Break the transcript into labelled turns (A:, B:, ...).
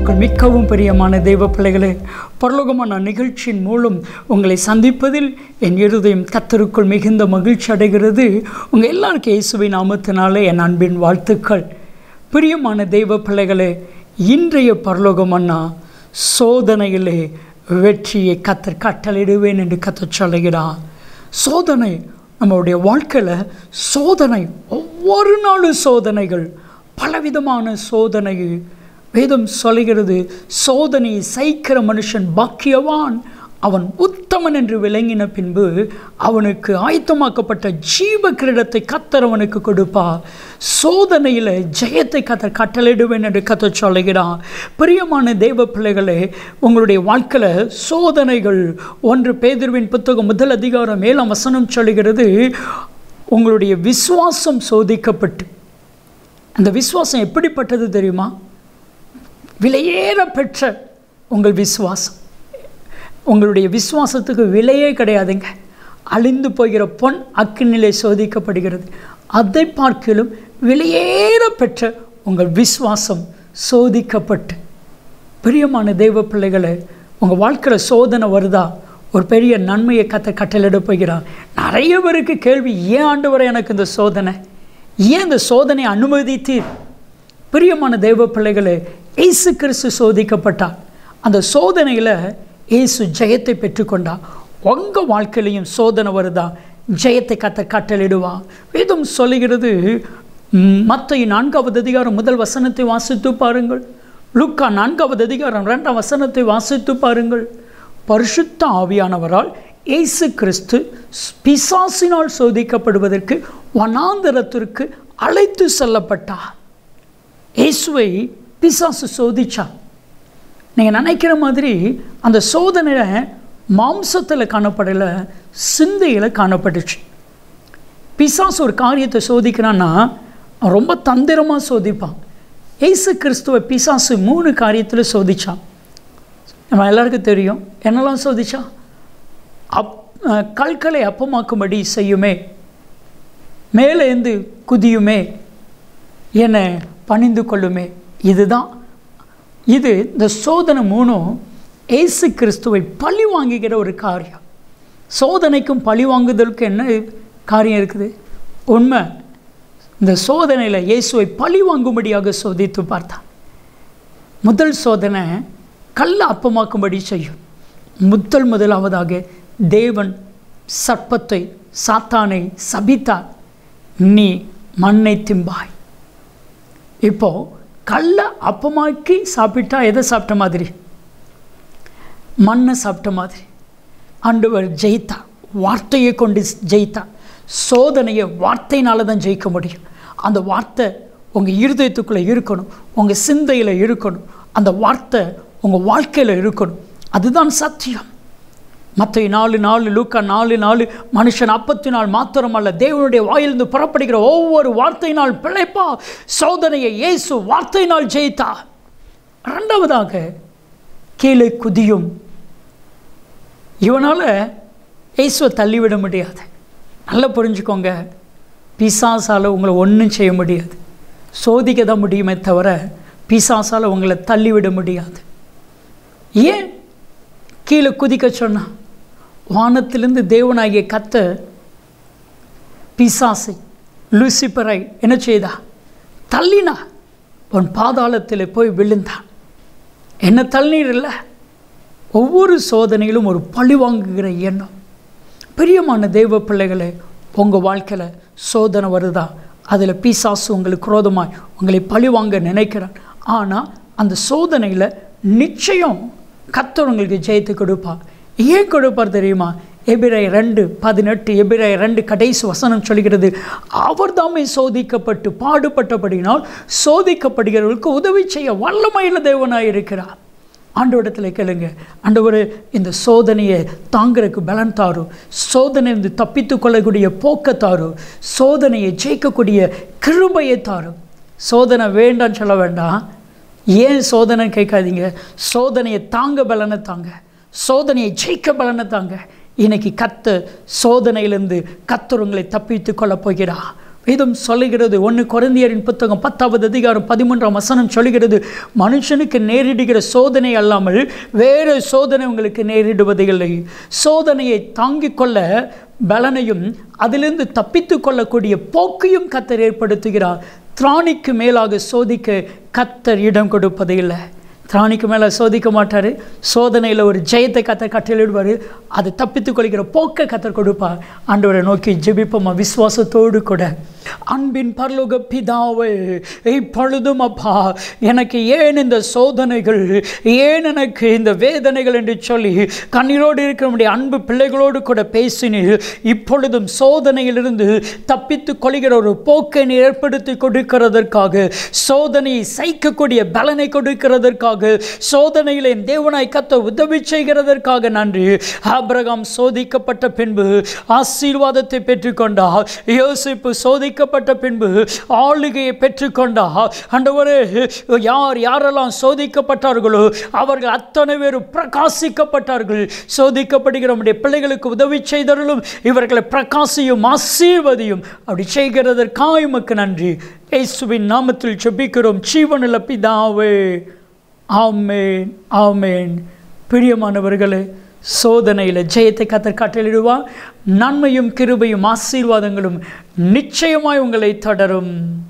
A: கத்தருக்குள் மிகவும் பிரியமான தெய்வ பிள்ளைகளே பரலோகமான நிகழ்ச்சியின் மூலம் உங்களை சந்திப்பதில் என் இருதயம் கத்தருக்குள் மிகுந்த மகிழ்ச்சி அடைகிறது உங்கள் எல்லாருக்கும் இயேசுவின் நாமத்தினாலே என் அன்பின் வாழ்த்துக்கள் பிரியமான தெய்வ பிள்ளைகளே இன்றைய பரலோகமன்னா சோதனையிலே வெற்றியை கத்தர் கட்டளையிடுவேன் என்று கத்தர் சொல்லுகிறார் சோதனை நம்மளுடைய வாழ்க்கையில் சோதனை ஒவ்வொரு நாளும் சோதனைகள் பலவிதமான சோதனை வேதம் சொல்கிறது சோதனையை சைக்கிற மனுஷன் பாக்கியவான் அவன் உத்தமன் என்று விளங்கின பின்பு அவனுக்கு ஆயத்தமாக்கப்பட்ட ஜீவ கிரீடத்தை கத்தர் அவனுக்கு கொடுப்பா சோதனையில் ஜெயத்தை கத்தர் கட்டளையிடுவேன் என்று கத்த சொல்லுகிறான் பிரியமான தெய்வ பிள்ளைகளே உங்களுடைய வாழ்க்கையில் சோதனைகள் ஒன்று பேதிர்வின் புத்தகம் முதல் அதிகாரம் மேலாம் வசனம் சொல்லுகிறது உங்களுடைய விசுவாசம் சோதிக்கப்பட்டு அந்த விசுவாசம் எப்படிப்பட்டது தெரியுமா விலையேற பெற்ற உங்கள் விசுவாசம் உங்களுடைய விசுவாசத்துக்கு விலையே கிடையாதுங்க அழிந்து போகிற பொன் அக்கினிலே சோதிக்கப்படுகிறது அதை பார்க்கிலும் விலையேற பெற்ற உங்கள் விசுவாசம் சோதிக்கப்பட்டு பிரியமான தெய்வ பிள்ளைகளை உங்கள் வாழ்க்கையில் சோதனை வருதா ஒரு பெரிய நன்மையை கத்த கட்டளிட போகிறார் நிறைய பேருக்கு கேள்வி ஏன் ஆண்டு வரை எனக்கு இந்த சோதனை ஏன் இந்த சோதனை அனுமதித்தீர் பிரியமான தெய்வ பிள்ளைகளே இயேசு கிறிஸ்து சோதிக்கப்பட்டார் அந்த சோதனையில் இயேசு ஜெயத்தை பெற்றுக்கொண்டார் உங்கள் வாழ்க்கையிலையும் சோதனை வருதா ஜெயத்தை கத்த கட்டளிடுவா வேதம் சொல்லுகிறது மற்ற நான்காவது அதிகாரம் முதல் வசனத்தை வாசித்து பாருங்கள் லுக்கா நான்காவது அதிகாரம் ரெண்டாம் வசனத்தை வாசித்து பாருங்கள் பரிசுத்த ஆவியானவரால் இயேசு கிறிஸ்து பிசாசினால் சோதிக்கப்படுவதற்கு வனாந்தரத்திற்கு அழைத்து செல்லப்பட்டார் இயேசுவை பிசாசு சோதிச்சார் நீங்கள் நினைக்கிற மாதிரி அந்த சோதனை மாம்சத்தில் காணப்படலை சிந்தையில் காணப்பட்டுச்சு பிசாசு ஒரு காரியத்தை சோதிக்கிறான்னா ரொம்ப தந்திரமாக சோதிப்பான் ஏசு கிறிஸ்துவ பிசாசு மூணு காரியத்தில் சோதிச்சான் நம்ம எல்லாருக்கும் தெரியும் என்னெல்லாம் சோதிச்சா அப் கல்களை அப்பமாக்கும்படி செய்யுமே மேலேந்து குதியுமே என்னை பணிந்து கொள்ளுமே இதுதான் இது இந்த சோதனை மூணும் ஏசு கிறிஸ்துவை பழி வாங்குகிற ஒரு காரியம் சோதனைக்கும் பழி வாங்குதலுக்கு என்ன காரியம் இருக்குது உண்மை இந்த சோதனையில் இயேசுவை பழி வாங்கும்படியாக சோதித்து பார்த்தான் முதல் சோதனை கல்ல அப்பமாக்கும்படி செய்யும் முதல் முதலாவதாக தேவன் சர்ப்பத்தை சாத்தானை சபித்தார் நீ மண்ணை திம்பாய் இப்போ கல்ல அப்பமாக்கி சாப்பிட்டா எதை சாப்பிட்ட மாதிரி மண்ணை சாப்பிட்ட மாதிரி ஆண்டவர் ஜெயித்தார் வார்த்தையை கொண்டு ஜெயித்தார் சோதனையை வார்த்தையினால தான் ஜெயிக்க முடியும் அந்த வார்த்தை உங்கள் இருதயத்துக்குள்ளே இருக்கணும் உங்கள் சிந்தையில் இருக்கணும் அந்த வார்த்தை உங்கள் வாழ்க்கையில் இருக்கணும் அதுதான் சத்தியம் மற்ற நாலு நாலு லூக்கா நாலு நாலு மனுஷன் அப்பத்தி நாள் மாத்திரமல்ல தேவனுடைய வாயிலிருந்து புறப்படுகிற ஒவ்வொரு வார்த்தையினால் பிழைப்பா சோதனையை இயேசு வார்த்தையினால் ஜெயித்தா ரெண்டாவதாக கீழே குதியும் இவனால் இயேசுவை தள்ளிவிட முடியாது நல்லா புரிஞ்சுக்கோங்க பிசாசால் உங்களை ஒன்றும் செய்ய முடியாது சோதிக்க தான் முடியுமே தவிர பிசாசால் உங்களை தள்ளிவிட முடியாது ஏன் கீழே குதிக்க சொன்னான் வானத்திலிருந்து தேவனாகிய கத்த பிசாசை லூசிப்பரை என்ன செய்தா தள்ளினா உன் பாதாளத்தில் போய் விழுந்தான் என்ன தள்ளீர் இல்லை ஒவ்வொரு சோதனையிலும் ஒரு பழி வாங்குகிற எண்ணம் பிரியமான தெய்வ பிள்ளைகளை உங்கள் வாழ்க்கையில் சோதனை வருதா அதில் பிசாசு உங்களுக்கு குரோதமாய் உங்களை பழி வாங்க நினைக்கிறான் ஆனால் அந்த சோதனையில் நிச்சயம் கத்தர் உங்களுக்கு ஜெயித்து கொடுப்பார் ஏன் கொடுப்பார் தெரியுமா எபிரை ரெண்டு பதினெட்டு எபிரை ரெண்டு கடைசி வசனம் சொல்கிறது அவர் தாமே சோதிக்கப்பட்டு பாடுபட்டபடினால் சோதிக்கப்படுகிறவர்களுக்கு உதவி செய்ய வல்லமையில் தேவனாக இருக்கிறார் ஆண்டவரிடத்தில் கேளுங்க ஆண்டவர் இந்த சோதனையை தாங்கிறதுக்கு பலன் தாரு சோதனையிலிருந்து தப்பித்து கொள்ளக்கூடிய போக்க தாரு சோதனையை ஜெயிக்கக்கூடிய கிருபையை தாரு சோதனை வேண்டான்னு சொல்ல வேண்டாம் ஏன் சோதனை கேட்காதீங்க சோதனையை தாங்க பலனை தாங்க சோதனையை ஜெயிக்க பலனை தாங்க இன்னைக்கு கத்த சோதனையிலிருந்து கத்தர் உங்களை தப்பித்து கொள்ளப் போகிறா வேதம் சொல்லுகிறது ஒன்று குழந்தையரின் புத்தகம் பத்தாவது அதிகாரம் பதிமூன்றாம் வசனம் சொல்லுகிறது மனுஷனுக்கு நேரிடுகிற சோதனை அல்லாமல் வேறு சோதனை உங்களுக்கு நேரிடுவதில்லை சோதனையை தாங்கிக் கொள்ள பலனையும் அதிலிருந்து தப்பித்து கொள்ளக்கூடிய போக்கையும் கத்தர் ஏற்படுத்துகிறார் திராணிக்கு மேலாக சோதிக்க கத்தர் இடம் கொடுப்பதில்லை திராணிக்கு மேலே சோதிக்க மாட்டார் சோதனையில் ஒரு ஜெயத்தை கத்தர் கட்டளிடுவார் அதை தப்பித்து கொள்கிற போக்கை கத்தர் கொடுப்பார் ஆண்டவரை நோக்கி ஜெபிப்போமா விசுவாசத்தோடு கூட அன்பின் பரலோக பிதாவே இப்பொழுதும் அப்பா எனக்கு ஏன் இந்த சோதனைகள் ஏன் எனக்கு இந்த வேதனைகள் என்று சொல்லி கண்ணீரோடு இருக்கிற நம்முடைய அன்பு பிள்ளைகளோடு கூட பேசினீர் இப்பொழுதும் சோதனையிலிருந்து தப்பித்து கொள்கிற ஒரு போக்கை நீர் ஏற்படுத்தி கொடுக்கிறதற்காக சோதனையை சைக்கக்கூடிய பலனை கொடுக்கிறதற்காக சோதனையில் என் தேவனாய் கத்த உதவி செய்கிறதற்காக நன்றி ஆபிரகாம் சோதிக்கப்பட்ட பின்பு ஆசீர்வாதத்தை பெற்றுக்கொண்டார் யோசிப்பு சோதிக்கப்பட்ட பின்பு ஆளுகையை பெற்றுக்கொண்டார் ஆண்டவரே யார் யாரெல்லாம் சோதிக்கப்பட்டார்களோ அவர்கள் அத்தனை பேரும் பிரகாசிக்கப்பட்டார்கள் சோதிக்கப்படுகிற நம்முடைய பிள்ளைகளுக்கு உதவி செய்தவர்களும் இவர்களை பிரகாசியும் ஆசீர்வதியும் அப்படி செய்கிறதற்காக உமக்கு நன்றி இயேசுவின் நாமத்தில் செபிக்கிறோம் ஜீவனில் பிதாவே ஆமேன் ஆமேன் பிரியமானவர்களே சோதனையில் ஜெயத்தை கத்தர் கட்டளிடுவார் நன்மையும் கிருபையும் ஆசீர்வாதங்களும் நிச்சயமாய் உங்களை தொடரும்